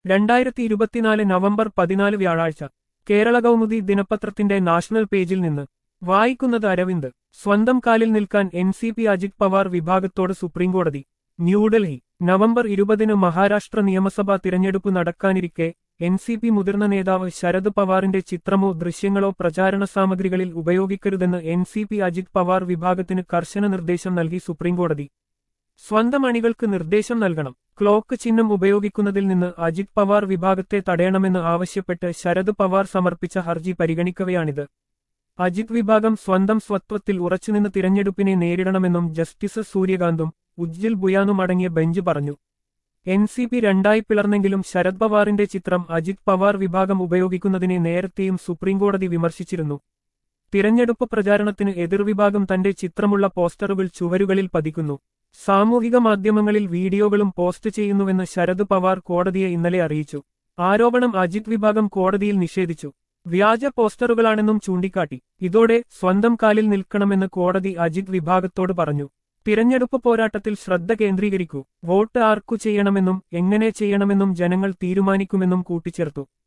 രണ്ടായിരത്തി ഇരുപത്തിനാല് നവംബർ പതിനാല് വ്യാഴാഴ്ച കേരള കൗമുദി ദിനപത്രത്തിന്റെ നാഷണൽ പേജിൽ നിന്ന് വായിക്കുന്നത് അരവിന്ദ് സ്വന്തം കാലിൽ നിൽക്കാൻ N C P Ajit Pawar വിഭാഗത്തോട് സുപ്രീംകോടതി ന്യൂഡൽഹി നവംബർ ഇരുപതിന് മഹാരാഷ്ട്ര നിയമസഭാ തിരഞ്ഞെടുപ്പ് നടക്കാനിരിക്കെ എൻ സി പി മുതിർന്ന നേതാവ് ശരത് പവാറിന്റെ ചിത്രമോ ദൃശ്യങ്ങളോ പ്രചാരണ സാമഗ്രികളിൽ ഉപയോഗിക്കരുതെന്ന് N C P Ajit Pawar വിഭാഗത്തിന് കർശന നിർദ്ദേശം നൽകി സുപ്രീംകോടതി സ്വന്തം അണികൾക്ക് നിർദ്ദേശം നൽകണം ക്ലോക്ക് ചിഹ്നം ഉപയോഗിക്കുന്നതിൽ നിന്ന് അജിത് പവാർ വിഭാഗത്തെ തടയണമെന്ന് ആവശ്യപ്പെട്ട് ശരത് പവാർ സമർപ്പിച്ച ഹർജി പരിഗണിക്കവെയാണിത് അജിത് വിഭാഗം സ്വന്തം സ്വത്വത്തിൽ ഉറച്ചുനിന്ന് തിരഞ്ഞെടുപ്പിനെ നേരിടണമെന്നും ജസ്റ്റിസ് സൂര്യകാന്തും ഉജ്ജിൽ ബുയാനും അടങ്ങിയ ബെഞ്ച് പറഞ്ഞു എൻ സി പി രണ്ടായി പിളർന്നെങ്കിലും ശരത് പവാറിന്റെ ചിത്രം അജിത് പവാർ വിഭാഗം ഉപയോഗിക്കുന്നതിനെ നേരത്തെയും സുപ്രീംകോടതി വിമർശിച്ചിരുന്നു തിരഞ്ഞെടുപ്പ് പ്രചാരണത്തിന് എതിർവിഭാഗം തന്റെ ചിത്രമുള്ള പോസ്റ്ററുകൾ ചുവരുകളിൽ പതിക്കുന്നു സാമൂഹിക മാധ്യമങ്ങളിൽ വീഡിയോകളും പോസ്റ്റ് ചെയ്യുന്നുവെന്ന് ശരത് പവാർ കോടതിയെ ഇന്നലെ അറിയിച്ചു ആരോപണം അജിത് വിഭാഗം കോടതിയിൽ നിഷേധിച്ചു വ്യാജ പോസ്റ്ററുകളാണെന്നും ചൂണ്ടിക്കാട്ടി ഇതോടെ സ്വന്തം കാലിൽ നിൽക്കണമെന്ന് കോടതി അജിത് വിഭാഗത്തോട് പറഞ്ഞു തിരഞ്ഞെടുപ്പ് പോരാട്ടത്തിൽ ശ്രദ്ധ കേന്ദ്രീകരിക്കൂ വോട്ട് ആർക്കു ചെയ്യണമെന്നും എങ്ങനെ ചെയ്യണമെന്നും ജനങ്ങൾ തീരുമാനിക്കുമെന്നും കൂട്ടിച്ചേർത്തു